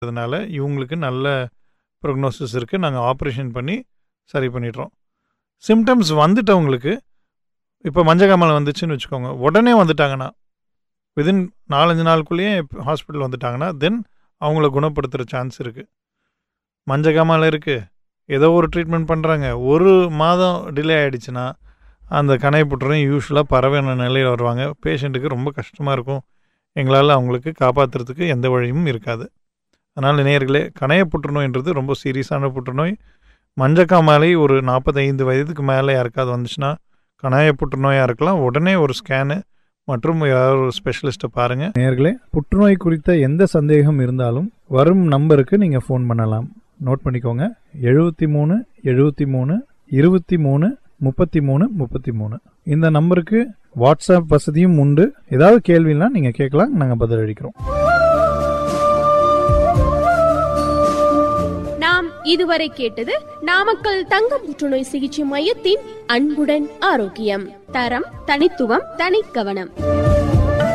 அதனால இவங்களுக்கு நல்ல ப்ரொக்னோசிஸ் இருக்குது நாங்கள் ஆப்ரேஷன் பண்ணி சரி பண்ணிடுறோம் சிம்டம்ஸ் வந்துட்டவங்களுக்கு இப்போ மஞ்சக்காமலை வந்துச்சுன்னு வச்சுக்கோங்க உடனே வந்துட்டாங்கன்னா விதின் நாலஞ்சு நாளுக்குள்ளேயே ஹாஸ்பிட்டல் வந்துட்டாங்கன்னா தென் அவங்கள குணப்படுத்துகிற சான்ஸ் இருக்குது மஞ்சக்காமலை இருக்குது ஏதோ ஒரு ட்ரீட்மெண்ட் பண்ணுறாங்க ஒரு மாதம் டிலே ஆகிடுச்சுன்னா அந்த கனை புற்றுநோய் யூஸ்வலாக பரவின நிலையில் வருவாங்க பேஷண்ட்டுக்கு ரொம்ப கஷ்டமாக இருக்கும் எங்களால் அவங்களுக்கு காப்பாற்றுறதுக்கு எந்த வழியும் இருக்காது அதனால் நேயர்களே கணைய புற்றுநோய்ன்றது ரொம்ப சீரியஸான புற்றுநோய் மஞ்சக்காமாலை ஒரு நாற்பத்தைந்து வயதுக்கு மேலே யாருக்காவது வந்துச்சுன்னா கணைய புற்றுநோயாக இருக்கலாம் உடனே ஒரு ஸ்கேனு மற்றும் யாராவது ஒரு ஸ்பெஷலிஸ்ட்டை பாருங்கள் நேயர்களே புற்றுநோய் குறித்த எந்த சந்தேகம் இருந்தாலும் வரும் நம்பருக்கு நீங்கள் ஃபோன் பண்ணலாம் நோட் பண்ணிக்கோங்க எழுபத்தி மூணு எழுபத்தி மூணு இருபத்தி மூணு முப்பத்தி மூணு முப்பத்தி மூணு இந்த நம்பருக்கு வாட்ஸ்அப் வசதியும் உண்டு ஏதாவது கேள்வினா நீங்கள் கேட்கலாம் நாங்கள் பதிலளிக்கிறோம் நாம் இதுவரை கேட்டது நாமக்கல் தங்க புற்றுநோய் சிகிச்சை மையத்தின் அன்புடன் ஆரோக்கியம் தரம் தனித்துவம் தனிக்கவனம்